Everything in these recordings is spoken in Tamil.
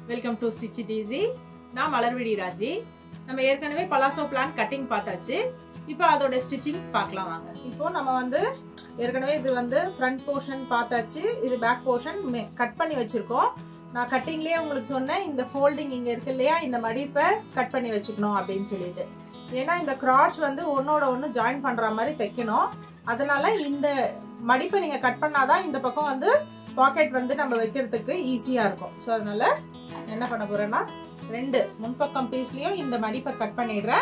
Welcome to stitch it easy நான் மலர்விடி ராஜி நம்ம ஏற்கனவே பலாசோ பிளான் கட்டிங் பார்த்தாச்சு இப்போ அதோட ஸ்டிச்சிங் பார்க்கலாம் வாங்க இப்போ நம்ம வந்து ஏற்கனவே இது வந்து ஃப்ரண்ட் போர்ஷன் பார்த்தாச்சு இது பேக் போர்ஷன் கட் பண்ணி வச்சிருக்கோம் நான் கட்டிங்லேயே உங்களுக்கு சொன்னேன் இந்த ஃபோல்டிங் இங்கே இருக்கு இல்லையா இந்த மடிப்பை கட் பண்ணி வச்சுக்கணும் அப்படின்னு சொல்லிட்டு ஏன்னா இந்த கிராச் வந்து ஒன்னோட ஒன்று ஜாயின் பண்ணுற மாதிரி தைக்கணும் அதனால இந்த மடிப்பை நீங்கள் கட் பண்ணாதான் இந்த பக்கம் வந்து பாக்கெட் வந்து நம்ம வைக்கிறதுக்கு ஈஸியாக இருக்கும் ஸோ அதனால என்ன பண்ண போறேன்னா ரெண்டு முன்பக்கம் பீஸ்லயும் இந்த மடிப்பை கட் பண்ணிடுறேன்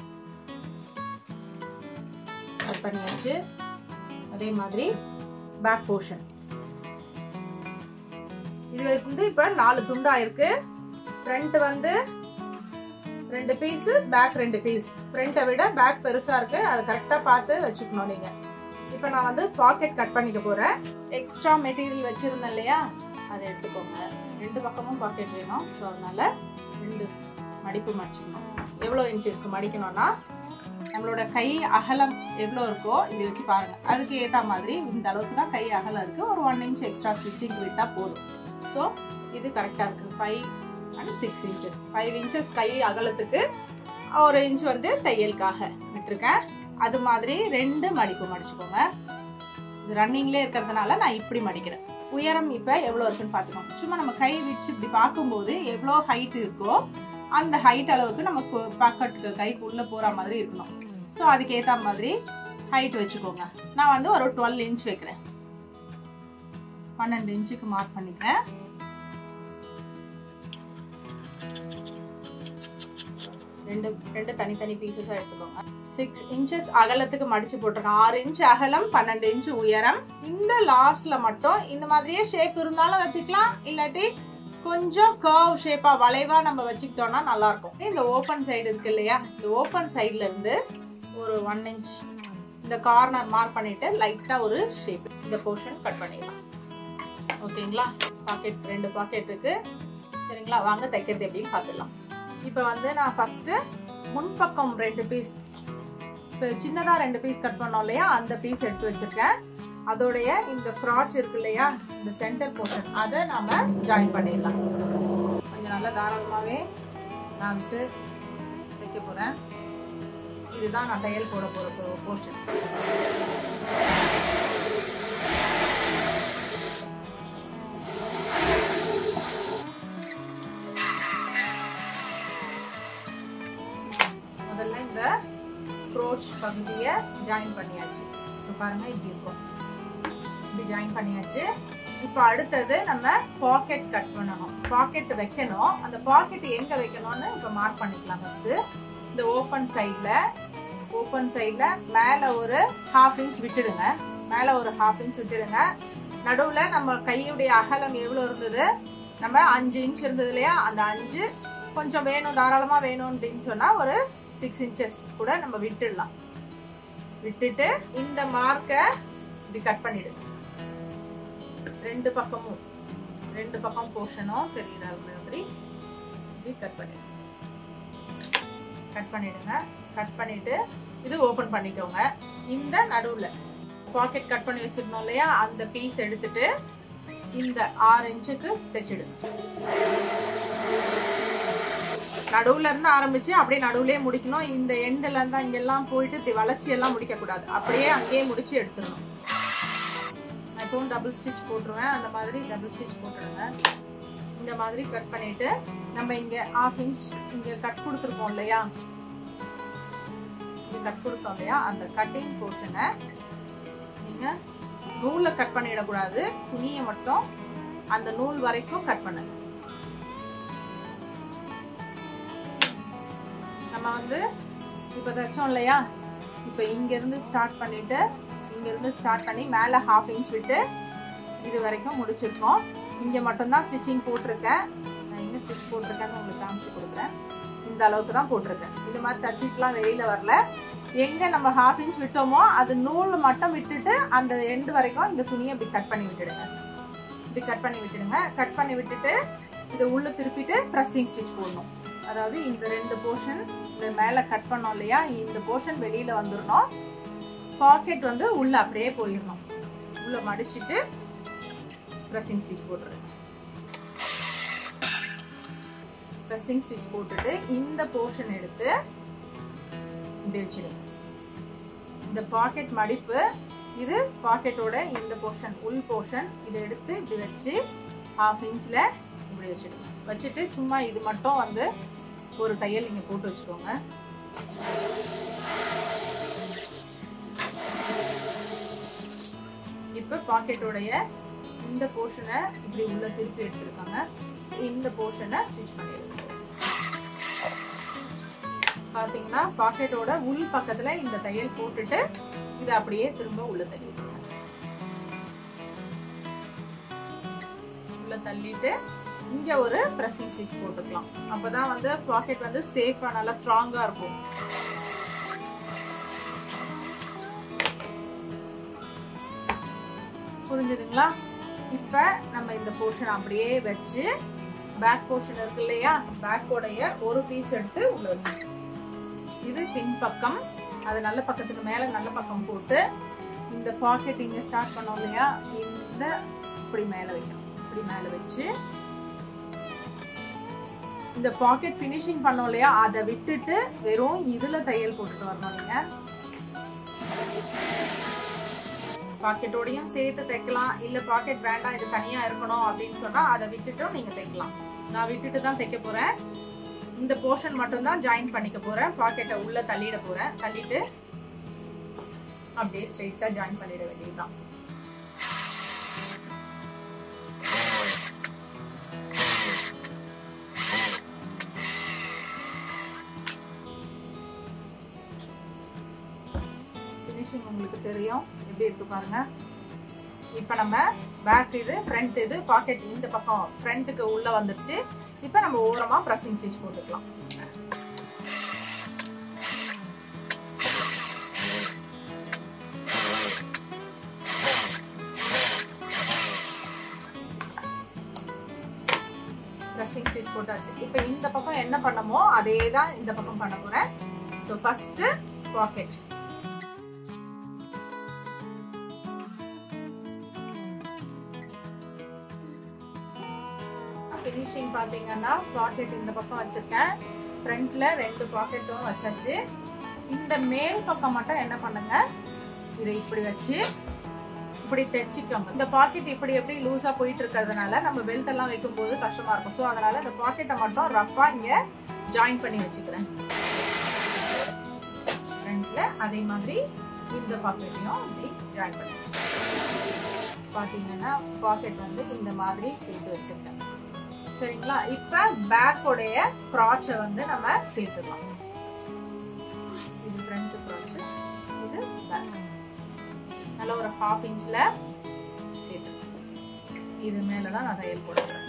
கட் பண்ணியாச்சு அதே மாதிரி பேக் போர்ஷன் இது வந்து இப்ப நாலு துண்டா இருக்கு ஃப்ரண்ட் வந்து ரெண்டு பீஸ் பேக் ரெண்டு பீஸ் ஃப்ரண்ட்டை விட பேக் பெருசா இருக்கு அதை கரெக்டா பார்த்து வச்சுக்கணும் நீங்க இப்போ நான் வந்து பாக்கெட் கட் பண்ணிக்க போறேன் எக்ஸ்ட்ரா மெட்டீரியல் வச்சிருந்தேன் இல்லையா அதை எடுத்துக்கோங்க ரெண்டு பக்கமும் பாக்கெட் வேணும் ஸோ அதனால ரெண்டு மடிப்பு மடிச்சுக்கணும் எவ்வளோ இன்ச்சஸ்க்கு மடிக்கணும்னா நம்மளோட கை அகலம் எவ்வளோ இருக்கோ இது வச்சு பாருங்க அதுக்கு ஏற்ற மாதிரி இந்த அளவுக்கு தான் கை அகலம் இருக்கு ஒரு ஒன் இன்ச் எக்ஸ்ட்ரா ஸ்டிச்சிங் விட்டால் போதும் ஸோ இது கரெக்டாக இருக்கு five and six inches five inches கை அகலத்துக்கு ஒரு இன்ச் வந்து தையலுக்காக விட்டுருக்கேன் அது மாதிரி ரெண்டு மடிப்பு மடிச்சுக்கோங்க இது ரன்னிங்லேயே இருக்கிறதுனால நான் இப்படி மடிக்கிறேன் உயரம் இப்போ எவ்வளோ இருக்குன்னு பார்த்துக்கோங்க சும்மா நம்ம கை வச்சு இப்படி பார்க்கும்போது எவ்வளோ ஹைட் இருக்கோ அந்த ஹைட் அளவுக்கு நமக்கு பாக்கெட்டுக்கு கைக்கு உள்ளே போகிற மாதிரி இருக்கணும் ஸோ அதுக்கு ஏற்ற மாதிரி ஹைட் வச்சுக்கோங்க நான் வந்து ஒரு டுவெல் இன்ச் வைக்கிறேன் பன்னெண்டு இன்ச்சுக்கு மார்க் பண்ணிக்கிறேன் ரெண்டு ரெண்டு தனித்தனி பீசஸாக எடுத்துக்கோங்க சிக்ஸ் இன்ச்சஸ் அகலத்துக்கு மடிச்சு போட்டிருக்கேன் ஆறு இன்ச் அகலம் பன்னெண்டு இன்ச் உயரம் இந்த லாஸ்ட்ல மட்டும் இந்த மாதிரியே ஷேப் இருந்தாலும் வச்சுக்கலாம் இல்லாட்டி கொஞ்சம் கர்வ் ஷேப்பா வளைவா நம்ம வச்சுக்கிட்டோம்னா நல்லா இருக்கும் இந்த ஓப்பன் சைடு இருக்கு இல்லையா இந்த ஓப்பன் சைட்ல இருந்து ஒரு ஒன் இன்ச் இந்த கார்னர் மார்க் பண்ணிட்டு லைட்டா ஒரு ஷேப் இந்த போர்ஷன் கட் பண்ணிடலாம் ஓகேங்களா பாக்கெட் ரெண்டு பாக்கெட் இருக்கு சரிங்களா வாங்க தைக்கிறது எப்படின்னு பார்த்துடலாம் இப்போ வந்து நான் ஃபர்ஸ்ட் முன்பக்கம் ரெண்டு பீஸ் இப்போ சின்னதாக ரெண்டு பீஸ் கட் பண்ணோம் இல்லையா அந்த பீஸ் எடுத்து வச்சிருக்கேன் அதோடைய இந்த ஃப்ராட்ச் இருக்கு இல்லையா இந்த சென்டர் போர்ஷன் அதை நாம ஜாயின் பண்ணிடலாம் கொஞ்சம் நல்லா தாராளமாகவே நான் வந்து தைக்க போகிறேன் இதுதான் நான் தையல் போட போகிற போர்ஷன் முதல்ல இந்த க்ரோச் பகுதியை ஜாயின் பண்ணியாச்சு இப்போ பாருங்க இப்படி இருக்கும் இப்படி ஜாயின் பண்ணியாச்சு இப்போ அடுத்தது நம்ம பாக்கெட் கட் பண்ணணும் பாக்கெட் வைக்கணும் அந்த பாக்கெட் எங்க வைக்கணும்னு இப்போ மார்க் பண்ணிக்கலாம் ஃபர்ஸ்ட் இந்த ஓப்பன் சைடில் ஓப்பன் சைடில் மேலே ஒரு ஹாஃப் இன்ச் விட்டுடுங்க மேலே ஒரு ஹாஃப் இன்ச் விட்டுடுங்க நடுவில் நம்ம கையுடைய அகலம் எவ்வளோ இருந்தது நம்ம அஞ்சு இன்ச் இருந்தது இல்லையா அந்த அஞ்சு கொஞ்சம் வேணும் தாராளமாக வேணும் அப்படின்னு சொன்னால் ஒரு சிக்ஸ் இன்ச்சஸ் கூட நம்ம விட்டுடலாம் விட்டுட்டு இந்த மார்க்கை இப்படி கட் பண்ணிடுங்க ரெண்டு பக்கமும் ரெண்டு பக்கம் போர்ஷனும் தெரியுற மாதிரி இப்படி கட் பண்ணிடுங்க கட் பண்ணிடுங்க கட் பண்ணிட்டு இது ஓபன் பண்ணிக்கோங்க இந்த நடுவுல பாக்கெட் கட் பண்ணி வச்சிருந்தோம் இல்லையா அந்த பீஸ் எடுத்துட்டு இந்த ஆறு இன்ச்சுக்கு தைச்சிடுங்க நடுவுல இருந்து ஆரம்பிச்சு அப்படியே நடுவுலயே முடிக்கணும் இந்த எண்ட்ல இருந்தா இங்கெல்லாம் போயிட்டு வளைச்சி எல்லாம் முடிக்க கூடாது அப்படியே அங்கேயே முடிச்சு எடுத்துடணும் நான் இப்பவும் டபுள் ஸ்டிச் போட்டுருவேன் அந்த மாதிரி டபுள் ஸ்டிச் போட்டுருங்க இந்த மாதிரி கட் பண்ணிட்டு நம்ம இங்க ஹாஃப் இன்ச் இங்க கட் கொடுத்துருக்கோம் இல்லையா இங்க கட் கொடுத்தோம் இல்லையா அந்த கட்டிங் போர்ஷனை நீங்க நூல்ல கட் பண்ணிடக்கூடாது துணியை மட்டும் அந்த நூல் வரைக்கும் கட் பண்ணுங்க நம்ம வந்து இப்போ தைச்சோம் இல்லையா இப்போ இங்கேருந்து ஸ்டார்ட் பண்ணிட்டு இங்கேருந்து ஸ்டார்ட் பண்ணி மேலே ஹாஃப் இன்ச் விட்டு இது வரைக்கும் முடிச்சிருக்கோம் இங்கே மட்டும்தான் ஸ்டிச்சிங் போட்டிருக்கேன் நான் எங்கே ஸ்டிச் போட்டிருக்கேன்னு உங்களுக்கு காமிச்சு கொடுக்குறேன் இந்த அளவுக்கு தான் போட்டிருக்கேன் இது மாதிரி தச்சுட்டுலாம் வெளியில் வரல எங்கே நம்ம ஹாஃப் இன்ச் விட்டோமோ அது நூல் மட்டும் விட்டுட்டு அந்த எண்டு வரைக்கும் இந்த துணியை இப்படி கட் பண்ணி விட்டுடுங்க இப்படி கட் பண்ணி விட்டுடுங்க கட் பண்ணி விட்டுட்டு இதை உள்ளே திருப்பிட்டு ப்ரெஸ்ஸிங் ஸ்டிச் போடணும் அதாவது இந்த ரெண்டு போர்ஷன் இந்த மேலே கட் பண்ணோம் இல்லையா இந்த போர்ஷன் வெளியில் வந்துடணும் பாக்கெட் வந்து உள்ளே அப்படியே போயிடணும் உள்ளே மடிச்சிட்டு ப்ரெஸ்ஸிங் ஸ்டிச் போட்டுருங்க ப்ரெஸ்ஸிங் ஸ்டிச் போட்டுட்டு இந்த போர்ஷன் எடுத்து இப்படி வச்சிடுங்க இந்த பாக்கெட் மடிப்பு இது பாக்கெட்டோட இந்த போர்ஷன் உள் போர்ஷன் இதை எடுத்து இப்படி வச்சு ஹாஃப் இன்ச்சில் இப்படி வச்சுடுங்க வச்சுட்டு சும்மா இது மட்டும் வந்து ஒரு தையல் நீங்கள் போட்டு வச்சுக்கோங்க இப்போ பாக்கெட்டோடைய இந்த போர்ஷனை இப்படி உள்ள திருப்பி எடுத்திருக்காங்க இந்த போர்ஷனை ஸ்டிச் பண்ணிடுங்க பாத்தீங்கன்னா பாக்கெட்டோட உள் பக்கத்துல இந்த தையல் போட்டுட்டு இதை அப்படியே திரும்ப உள்ள தள்ளிடுங்க உள்ள தள்ளிட்டு இங்க ஒரு ப்ரெஸ்ஸிங் ஸ்டிச் போட்டுக்கலாம் அப்பதான் வந்து பாக்கெட் வந்து சேஃபா நல்லா ஸ்ட்ராங்கா இருக்கும் புரிஞ்சுதுங்களா இப்ப நம்ம இந்த போர்ஷன் அப்படியே வச்சு பேக் போர்ஷன் இருக்கு இல்லையா பேக்கோடைய ஒரு பீஸ் எடுத்து உள்ள வச்சு இது பின் பக்கம் அது நல்ல பக்கத்துக்கு மேல நல்ல பக்கம் போட்டு இந்த பாக்கெட் இங்க ஸ்டார்ட் பண்ணோம் இல்லையா இந்த இப்படி மேல வைக்கணும் இப்படி மேல வச்சு இந்த பாக்கெட் பினிஷிங் பண்ணோம் இல்லையா அதை விட்டுட்டு வெறும் இதுல தையல் போட்டுட்டு வரணும் நீங்க பாக்கெட்டோடையும் சேர்த்து தைக்கலாம் இல்ல பாக்கெட் வேண்டாம் இது தனியா இருக்கணும் அப்படின்னு சொன்னா அதை விட்டுட்டும் நீங்க தைக்கலாம் நான் விட்டுட்டு தான் தைக்க போறேன் இந்த போர்ஷன் மட்டும் தான் ஜாயின் பண்ணிக்க போறேன் பாக்கெட்டை உள்ள தள்ளிட போறேன் தள்ளிட்டு அப்படியே ஸ்ட்ரெயிட்டா ஜாயின் பண்ணிட வேண்டியதுதான் ஃபினிஷிங் உங்களுக்கு தெரியும் எப்படி இருக்கு பாருங்க இப்போ நம்ம பேக் இது ஃப்ரண்ட் இது பாக்கெட் இந்த பக்கம் ஃப்ரண்ட்டுக்கு உள்ள வந்துருச்சு இப்போ நம்ம ஓரமா ப்ரெஸ்ஸிங் ஸ்டிச் போட்டுக்கலாம் ப்ரெஸ்ஸிங் ஸ்டிச் போட்டாச்சு இப்போ இந்த பக்கம் என்ன பண்ணமோ அதே தான் இந்த பக்கம் பண்ண போறேன் ஸோ ஃபர்ஸ்ட் பாக்கெட் ஃபினிஷிங் பார்த்தீங்கன்னா பாக்கெட் இந்த பக்கம் வச்சிருக்கேன் ஃப்ரண்ட்ல ரெண்டு பாக்கெட்டும் வச்சாச்சு இந்த மேல் பக்கம் மட்டும் என்ன பண்ணுங்க இதை இப்படி வச்சு இப்படி தைச்சிக்கோங்க இந்த பாக்கெட் இப்படி எப்படி லூஸா போயிட்டு இருக்கிறதுனால நம்ம பெல்ட் எல்லாம் வைக்கும் போது கஷ்டமா இருக்கும் ஸோ அதனால இந்த பாக்கெட்டை மட்டும் ரஃபா இங்க ஜாயின் பண்ணி வச்சுக்கிறேன் ஃப்ரண்ட்ல அதே மாதிரி இந்த பாக்கெட்டையும் இப்படி ஜாயின் பண்ணி பாத்தீங்கன்னா பாக்கெட் வந்து இந்த மாதிரி சேர்த்து வச்சிருக்கேன் சரிங்களா இப்ப பேக்கோடைய க்ராச்சை வந்து நம்ம சேர்த்துக்கலாம் இது ஃப்ரண்ட் க்ராச் இது பேக் நல்ல ஒரு ஹாஃப் இன்ச்ல சேர்த்து இது மேலதான் நான் தையல் போடுறேன்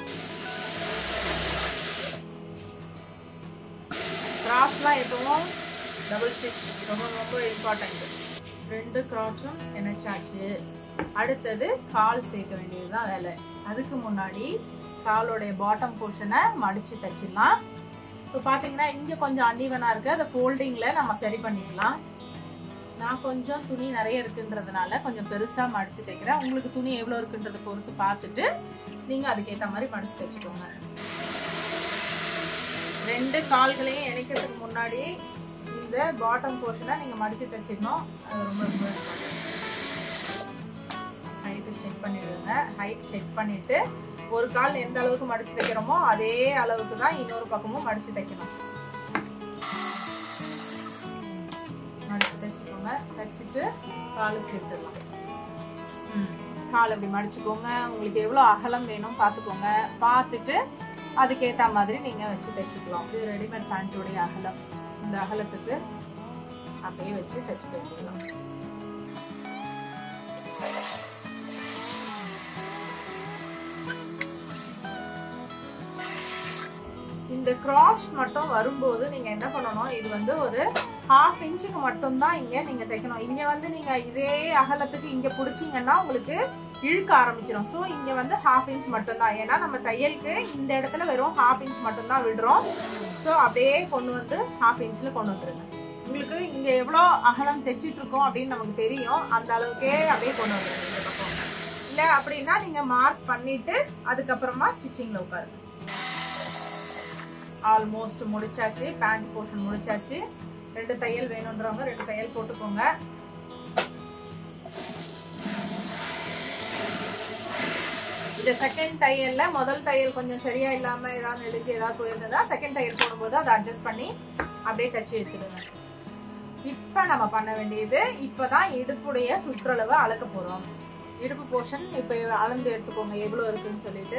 கிராஸ்லாம் எப்பவும் டபுள் ஸ்டிச் ரொம்ப ரொம்ப இம்பார்ட்டன்ட் ரெண்டு கிராச்சும் இணைச்சாச்சு அடுத்தது கால் சேர்க்க வேண்டியதுதான் வேலை அதுக்கு முன்னாடி காலோடைய பாட்டம் போர்ஷனை மடிச்சு தச்சிடலாம் இப்போ பார்த்தீங்கன்னா இங்கே கொஞ்சம் அன்இவனாக இருக்குது அதை ஃபோல்டிங்கில் நம்ம சரி பண்ணிக்கலாம் நான் கொஞ்சம் துணி நிறைய இருக்குன்றதுனால கொஞ்சம் பெருசாக மடிச்சு தைக்கிறேன் உங்களுக்கு துணி எவ்வளோ இருக்குன்றத பொறுத்து பார்த்துட்டு நீங்கள் அதுக்கேற்ற மாதிரி மடிச்சு தைச்சிக்கோங்க ரெண்டு கால்களையும் இணைக்கிறதுக்கு முன்னாடி இந்த பாட்டம் போர்ஷனை நீங்கள் மடிச்சு தைச்சிடணும் அது ரொம்ப ரொம்ப ஹைட்டு செக் பண்ணிடுங்க ஹைட் செக் பண்ணிட்டு ஒரு கால் எந்த அளவுக்கு மடிச்சு தைக்கிறோமோ அதே அளவுக்கு தான் இன்னொரு பக்கமும் மடிச்சு தைக்கணும் மடிச்சு தைச்சுக்கோங்க தைச்சிட்டு கால் சேர்த்துடலாம் கால் அப்படி மடிச்சுக்கோங்க உங்களுக்கு எவ்வளோ அகலம் வேணும் பார்த்துக்கோங்க பார்த்துட்டு அதுக்கேற்ற மாதிரி நீங்கள் வச்சு தைச்சிக்கலாம் இது ரெடிமேட் பேண்ட்டோடைய அகலம் இந்த அகலத்துக்கு அப்படியே வச்சு தைச்சு வைக்கலாம் இந்த கிராஸ் மட்டும் வரும்போது நீங்க என்ன பண்ணணும் இது வந்து ஒரு ஹாஃப் இன்ச்சுக்கு மட்டும் தான் இங்க நீங்க தைக்கணும் இங்க வந்து நீங்க இதே அகலத்துக்கு இங்க பிடிச்சீங்கன்னா உங்களுக்கு இழுக்க ஆரம்பிச்சிடும் ஸோ இங்க வந்து ஹாஃப் இன்ச் மட்டும் தான் ஏன்னா நம்ம தையலுக்கு இந்த இடத்துல வெறும் ஹாஃப் இன்ச் மட்டும் தான் விடுறோம் ஸோ அப்படியே கொண்டு வந்து ஹாஃப் இன்ச்ல கொண்டு வந்துருங்க உங்களுக்கு இங்க எவ்வளோ அகலம் தைச்சிட்டு இருக்கோம் அப்படின்னு நமக்கு தெரியும் அந்த அளவுக்கே அப்படியே கொண்டு வந்துருங்க இந்த பக்கம் இல்லை அப்படின்னா நீங்க மார்க் பண்ணிட்டு அதுக்கப்புறமா ஸ்டிச்சிங்ல உட்காருங்க ஆல்மோஸ்ட் முடிச்சாச்சு பேண்ட் போர்ஷன் முடிச்சாச்சு ரெண்டு தையல் வேணுன்றவங்க ரெண்டு தையல் போட்டுக்கோங்க இந்த செகண்ட் தையல்ல முதல் தையல் கொஞ்சம் சரியா இல்லாம ஏதாவது நெளிஞ்சு ஏதாவது போயிருந்ததா செகண்ட் தையல் போடும்போது அதை அட்ஜஸ்ட் பண்ணி அப்படியே தச்சு எடுத்துடுங்க இப்ப நம்ம பண்ண வேண்டியது இப்பதான் இடுப்புடைய சுற்றளவை அளக்க போறோம் இடுப்பு போர்ஷன் இப்ப அளந்து எடுத்துக்கோங்க எவ்வளவு இருக்குன்னு சொல்லிட்டு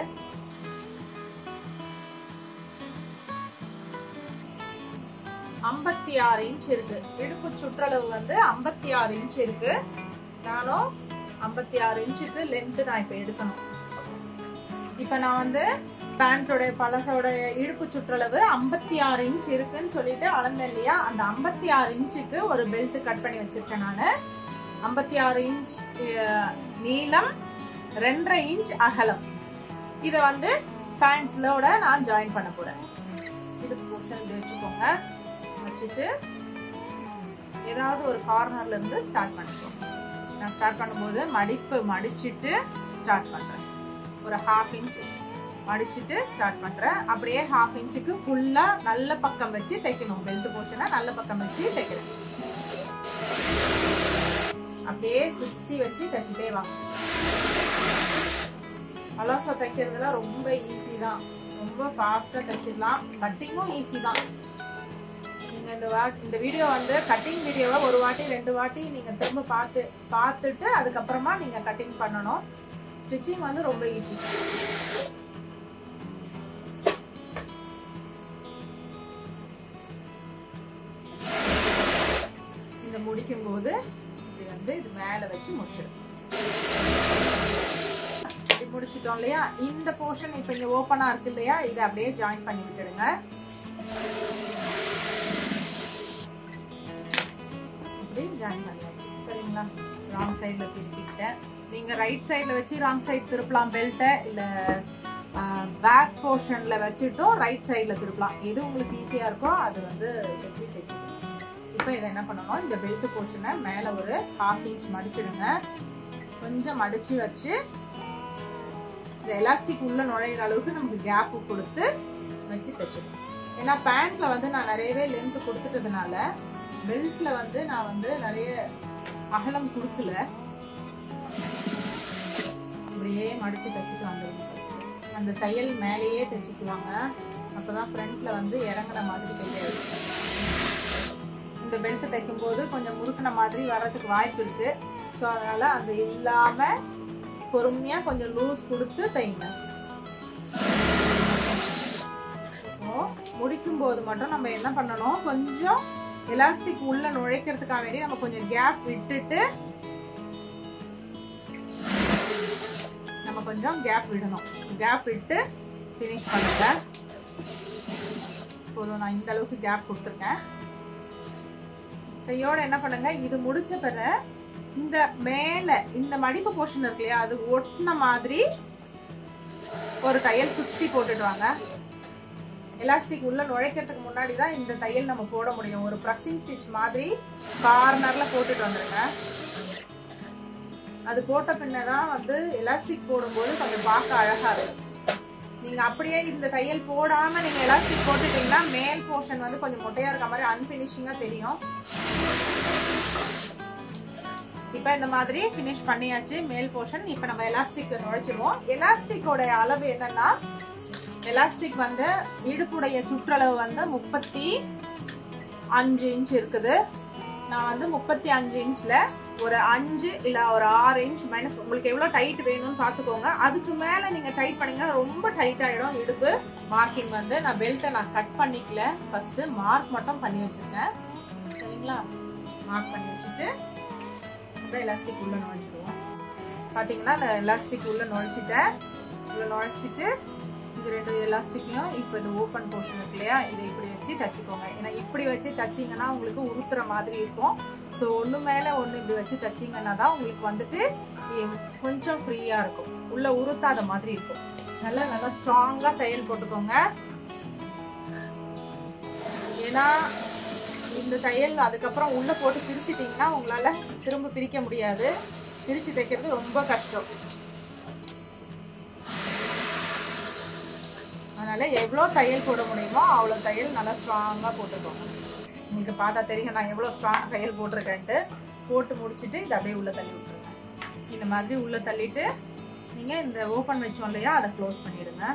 ஐம்பத்தி ஆறு இன்ச் இருக்கு இடுப்பு சுற்றளவு வந்து ஐம்பத்தி ஆறு இன்ச் இருக்கு நானும் ஐம்பத்தி ஆறு இன்ச்சுக்கு லென்த் நான் இப்ப எடுக்கணும் இப்ப நான் வந்து பேண்டோட பழசோட இடுப்பு சுற்றளவு ஐம்பத்தி ஆறு இன்ச் இருக்குன்னு சொல்லிட்டு அளந்தேன் இல்லையா அந்த ஐம்பத்தி ஆறு இன்ச்சுக்கு ஒரு பெல்ட் கட் பண்ணி வச்சிருக்கேன் நான் ஐம்பத்தி ஆறு இன்ச் நீளம் ரெண்டரை இன்ச் அகலம் இதை வந்து பேண்ட்லோட நான் ஜாயின் பண்ண போறேன் இடுப்பு போர்ஷன் இப்படி வச்சுக்கோங்க வச்சுட்டு ஏதாவது ஒரு கார்னர்ல இருந்து ஸ்டார்ட் பண்ணிக்கோங்க நான் ஸ்டார்ட் பண்ணும்போது மடிப்பு மடிச்சிட்டு ஸ்டார்ட் பண்றேன் ஒரு ஹாஃப் இன்ச் மடிச்சிட்டு ஸ்டார்ட் பண்றேன் அப்படியே ஹாஃப் இன்ச்சுக்கு ஃபுல்லா நல்ல பக்கம் வச்சு தைக்கணும் பெல்ட் போட்டுனா நல்ல பக்கம் வச்சு தைக்கிறேன் அப்படியே சுத்தி வச்சு தைச்சிட்டே வாங்க அலாசா தைக்கிறதுலாம் ரொம்ப ஈஸி தான் ரொம்ப ஃபாஸ்டா தைச்சிடலாம் கட்டிங்கும் ஈஸி தான் நீங்க இந்த வாட்டி இந்த வீடியோ வந்து கட்டிங் வீடியோவை ஒரு வாட்டி ரெண்டு வாட்டி நீங்க திரும்ப பார்த்து பார்த்துட்டு அதுக்கப்புறமா நீங்க கட்டிங் பண்ணணும் ஸ்டிச்சிங் வந்து ரொம்ப ஈஸி இந்த முடிக்கும் போது இப்படி வந்து இது மேல வச்சு முடிச்சிடும் இப்படி முடிச்சிட்டோம் இல்லையா இந்த போர்ஷன் இப்ப இங்க ஓப்பனா இருக்கு இல்லையா இதை அப்படியே ஜாயின் பண்ணி விட்டுடுங்க இப்படி ஜாயின் பண்ணியாச்சு சரிங்களா ராங் சைடுல திருப்பிக்கிட்டேன் நீங்க ரைட் சைடுல வச்சு ராங் சைடு திருப்பலாம் பெல்ட்டை இல்ல பேக் போர்ஷன்ல வச்சுட்டும் ரைட் சைடுல திருப்பலாம் எது உங்களுக்கு ஈஸியா இருக்கோ அது வந்து வச்சு தைச்சுக்கணும் இப்போ இதை என்ன பண்ணணும் இந்த பெல்ட் போர்ஷனை மேலே ஒரு ஹாஃப் இன்ச் மடிச்சிடுங்க கொஞ்சம் மடிச்சு வச்சு இந்த எலாஸ்டிக் உள்ள நுழையிற அளவுக்கு நமக்கு கேப் கொடுத்து வச்சு தைச்சிடணும் ஏன்னா பேண்ட்ல வந்து நான் நிறையவே லென்த் கொடுத்துட்டதுனால பெல்ட்ல வந்து நான் வந்து நிறைய அகலம் கொடுக்கல இப்படியே மடிச்சு தைச்சிட்டு வந்துடுங்க first. அந்த தையல் மேலேயே தைச்சிட்டு வாங்க அப்பதான் ஃப்ரண்ட்ல வந்து இறங்குற மாதிரி தெரியாது இந்த பெல்ட் தைக்கும் போது கொஞ்சம் முறுக்கின மாதிரி வர்றதுக்கு வாய்ப்பு இருக்கு ஸோ அதனால அது இல்லாம பொறுமையா கொஞ்சம் லூஸ் கொடுத்து தைங்க இப்போ முடிக்கும் போது மட்டும் நம்ம என்ன பண்ணணும் கொஞ்சம் எலாஸ்டிக் உள்ள நுழைக்கிறதுக்காக வேண்டி நம்ம கொஞ்சம் கேப் விட்டுட்டு நம்ம கொஞ்சம் கேப் விடணும் கேப் விட்டு ஃபினிஷ் பண்ணுங்க போதும் நான் இந்த அளவுக்கு கேப் கொடுத்துருக்கேன் கையோட என்ன பண்ணுங்க இது முடிச்ச பிறகு இந்த மேல இந்த மடிப்பு போர்ஷன் இருக்கு இல்லையா அது ஒட்டின மாதிரி ஒரு தையல் சுத்தி போட்டுட்டு வாங்க எலாஸ்டிக் உள்ள நுழைக்கிறதுக்கு முன்னாடி தான் இந்த தையல் நம்ம போட முடியும் ஒரு ப்ரெஸ்ஸிங் ஸ்டிச் மாதிரி கார்னர்ல போட்டுட்டு வந்துருங்க அது போட்ட பின்னதான் வந்து எலாஸ்டிக் போடும்போது கொஞ்சம் பார்க்க அழகா இருக்கும் நீங்க அப்படியே இந்த தையல் போடாம நீங்க எலாஸ்டிக் போட்டுட்டீங்கன்னா மேல் போர்ஷன் வந்து கொஞ்சம் மொட்டையா இருக்க மாதிரி அன்பினிஷிங்கா தெரியும் இப்ப இந்த மாதிரி ஃபினிஷ் பண்ணியாச்சு மேல் போர்ஷன் இப்ப நம்ம எலாஸ்டிக் நுழைச்சிருவோம் எலாஸ்டிக்கோட அளவு என்னன்னா எலாஸ்டிக் வந்து இடுப்புடைய சுற்றளவு வந்து முப்பத்தி அஞ்சு இன்ச் இருக்குது நான் வந்து முப்பத்தி அஞ்சு இன்ச்ல ஒரு அஞ்சு இல்ல ஒரு ஆறு இன்ச் மைனஸ் உங்களுக்கு எவ்வளவு டைட் வேணும்னு பாத்துக்கோங்க அதுக்கு மேல நீங்க டைட் பண்ணீங்கன்னா ரொம்ப டைட் ஆயிடும் இடுப்பு மார்க்கிங் வந்து நான் பெல்ட்டை நான் கட் பண்ணிக்கல ஃபர்ஸ்ட் மார்க் மட்டும் பண்ணி வச்சிருக்கேன் சரிங்களா மார்க் பண்ணி வச்சுட்டு அப்புறம் எலாஸ்டிக் உள்ள நுழைச்சிடுவோம் பாத்தீங்கன்னா நான் எலாஸ்டிக் உள்ள நுழைச்சிட்டேன் உள்ள நுழைச்சிட்டு இது ரெண்டு எலாஸ்டிக்கையும் இப்போ இந்த ஓப்பன் போர்ஷன் இருக்கு இல்லையா இதை இப்படி வச்சு தச்சுக்கோங்க ஏன்னா இப்படி வச்சு தச்சிங்கன்னா உங்களுக்கு உருத்துற மாதிரி இருக்கும் ஸோ ஒன்று மேலே ஒன்று இப்படி வச்சு தச்சிங்கன்னா தான் உங்களுக்கு வந்துட்டு இ- கொஞ்சம் ஃப்ரீயாக இருக்கும் உள்ள உருத்தாத மாதிரி இருக்கும் நல்லா நல்லா ஸ்ட்ராங்காக தையல் போட்டுக்கோங்க ஏன்னா இந்த தையல் அதுக்கப்புறம் உள்ள போட்டு பிரிச்சிட்டிங்கன்னா உங்களால திரும்ப பிரிக்க முடியாது பிரிச்சு தைக்கிறது ரொம்ப கஷ்டம் அதனால எவ்வளோ தையல் போட முடியுமோ அவ்வளோ தையல் நல்லா ஸ்ட்ராங்காக போட்டுக்கோங்க உங்களுக்கு பார்த்தா தெரியும் நான் எவ்வளோ ஸ்ட்ராங் தையல் போட்டிருக்கேன்ட்டு போட்டு முடிச்சுட்டு இதை அப்படியே உள்ளே தள்ளி விட்டுருங்க இந்த மாதிரி உள்ளே தள்ளிட்டு நீங்கள் இந்த ஓப்பன் வச்சோம் இல்லையா அதை க்ளோஸ் பண்ணிடுங்க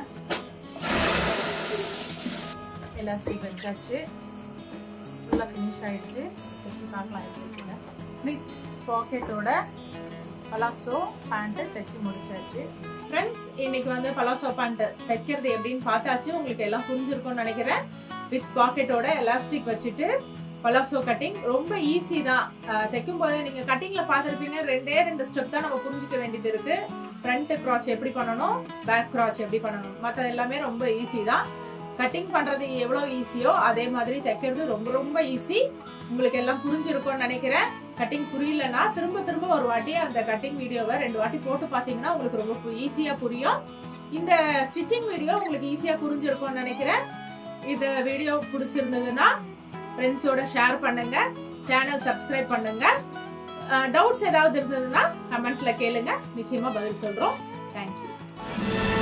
எலாஸ்டிக் வச்சாச்சு ஃபுல்லாக ஃபினிஷ் ஆயிடுச்சு வச்சு பார்க்கலாம் எப்படி இருக்குங்க வித் பாக்கெட்டோட பலாசோ பேண்ட்டு தைச்சு முடிச்சாச்சு ஃப்ரெண்ட்ஸ் இன்னைக்கு வந்து பலாசோ பேண்ட் தைக்கிறது எப்படின்னு பார்த்தாச்சு உங்களுக்கு எல்லாம் புரிஞ்சிருக்கும்னு நினைக்கிறேன் வித் பாக்கெட்டோட எலாஸ்டிக் வச்சுட்டு பலாசோ கட்டிங் ரொம்ப ஈஸி தான் அஹ் தைக்கும் போது நீங்க கட்டிங்ல பார்த்துருப்பீங்க ரெண்டே ரெண்டு ஸ்டெப் தான் நம்ம புரிஞ்சுக்க வேண்டியது இருக்கு ஃப்ரண்ட் கிராச் எப்படி பண்ணணும் பேக் கிராச் எப்படி பண்ணணும் மற்ற எல்லாமே ரொம்ப ஈஸி தான் கட்டிங் பண்றது எவ்வளோ ஈஸியோ அதே மாதிரி தைக்கிறது ரொம்ப ரொம்ப ஈஸி உங்களுக்கு எல்லாம் புரிஞ்சிருக்கும்னு நினைக்கிறேன் கட்டிங் புரியலன்னா திரும்ப திரும்ப ஒரு வாட்டி அந்த கட்டிங் வீடியோவை ரெண்டு வாட்டி போட்டு பார்த்தீங்கன்னா உங்களுக்கு ரொம்ப ஈஸியாக புரியும் இந்த ஸ்டிச்சிங் வீடியோ உங்களுக்கு ஈஸியாக புரிஞ்சிருக்கும்னு நினைக்கிறேன் இந்த வீடியோ பிடிச்சிருந்ததுன்னா ஃப்ரெண்ட்ஸோட ஷேர் பண்ணுங்க சேனல் சப்ஸ்கிரைப் பண்ணுங்க டவுட்ஸ் ஏதாவது இருந்ததுன்னா கமெண்ட்ல கேளுங்க நிச்சயமா பதில் சொல்றோம் தேங்க்யூ